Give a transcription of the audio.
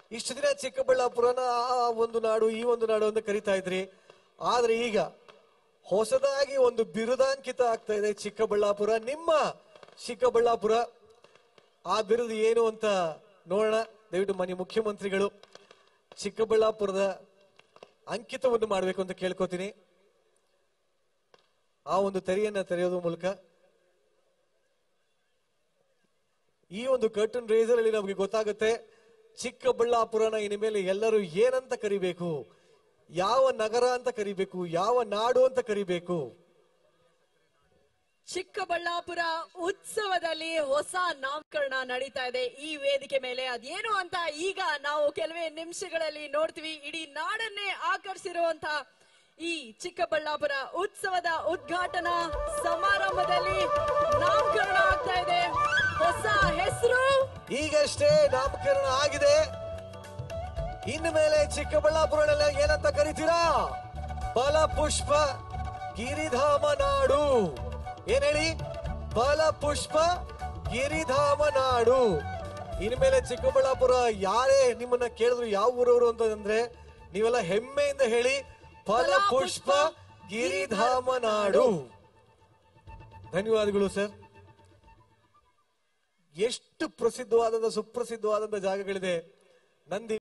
ಇಷ್ಟು ದಿನ ಚಿಕ್ಕಬಳ್ಳಾಪುರನ ಆ ಒಂದು ನಾಡು ಈ ಒಂದು ನಾಡು ಅಂತ ಕರಿತಾ ಇದ್ರಿ ಆದ್ರೆ ಈಗ ಹೊಸದಾಗಿ ಒಂದು ಬಿರುದಾಂಕಿತ ಆಗ್ತಾ ಇದೆ ಚಿಕ್ಕಬಳ್ಳಾಪುರ ನಿಮ್ಮ ಚಿಕ್ಕಬಳ್ಳಾಪುರ ಆ ಬಿರುದು ಏನು ಅಂತ ನೋಡೋಣ ದಯವಿಟ್ಟು ಮಾನ್ಯ ಮುಖ್ಯಮಂತ್ರಿಗಳು ಚಿಕ್ಕಬಳ್ಳಾಪುರದ ಅಂಕಿತವನ್ನು ಮಾಡಬೇಕು ಅಂತ ಕೇಳ್ಕೊತೀನಿ ಆ ಒಂದು ತೆರೆಯನ್ನ ತೆರೆಯೋದ್ರ ಮೂಲಕ ಈ ಒಂದು ಕರ್ಟನ್ ರೇಸರ್ ಅಲ್ಲಿ ನಮಗೆ ಗೊತ್ತಾಗುತ್ತೆ ಚಿಕ್ಕಬಳ್ಳಾಪುರನ ಇನ್ನು ಮೇಲೆ ಎಲ್ಲರೂ ಏನಂತ ಕರಿಬೇಕು ಯಾವ ನಗರ ಅಂತ ಕರಿಬೇಕು ಯಾವ ನಾಡು ಅಂತ ಕರಿಬೇಕು ಚಿಕ್ಕಬಳ್ಳಾಪುರ ಉತ್ಸವದಲ್ಲಿ ಹೊಸ ನಾಮಕರಣ ನಡೀತಾ ಇದೆ ಈ ವೇದಿಕೆ ಮೇಲೆ ಅದೇನು ಅಂತ ಈಗ ನಾವು ಕೆಲವೇ ನಿಮಿಷಗಳಲ್ಲಿ ನೋಡ್ತೀವಿ ಇಡೀ ನಾಡನ್ನೇ ಆಕರ್ಷಿರುವಂತ ಈ ಚಿಕ್ಕಬಳ್ಳಾಪುರ ಉತ್ಸವದ ಉದ್ಘಾಟನಾ ಸಮಾರಂಭದಲ್ಲಿ ನಾಮಕರಣ ಆಗ್ತಾ ಇದೆ ಹೊಸ ಹೆಸರು ಈಗಷ್ಟೇ ನಾಮಕರಣ ಆಗಿದೆ ಇನ್ನು ಮೇಲೆ ಚಿಕ್ಕಬಳ್ಳಾಪುರನೆಲ್ಲ ಏನಂತ ಕರಿತೀರಾ ಫಲಪುಷ್ಪ ಗಿರಿಧಾಮ ನಾಡು ಏನ್ ಹೇಳಿ ಫಲಪುಷ್ಪ ಗಿರಿಧಾಮ ನಾಡು ಇನ್ನು ಮೇಲೆ ಚಿಕ್ಕಬಳ್ಳಾಪುರ ಯಾರೇ ನಿಮ್ಮನ್ನ ಕೇಳಿದ್ರು ಯಾವ ಊರವರು ಅಂತಂದ್ರೆ ನೀವೆಲ್ಲ ಹೆಮ್ಮೆಯಿಂದ ಹೇಳಿ ಫಲಪುಷ್ಪ ಗಿರಿಧಾಮ ನಾಡು ಧನ್ಯವಾದಗಳು ಸರ್ ಎಷ್ಟು ಪ್ರಸಿದ್ಧವಾದಂತ ಸುಪ್ರಸಿದ್ಧವಾದಂತ ಜಾಗಗಳಿದೆ ನಂದಿ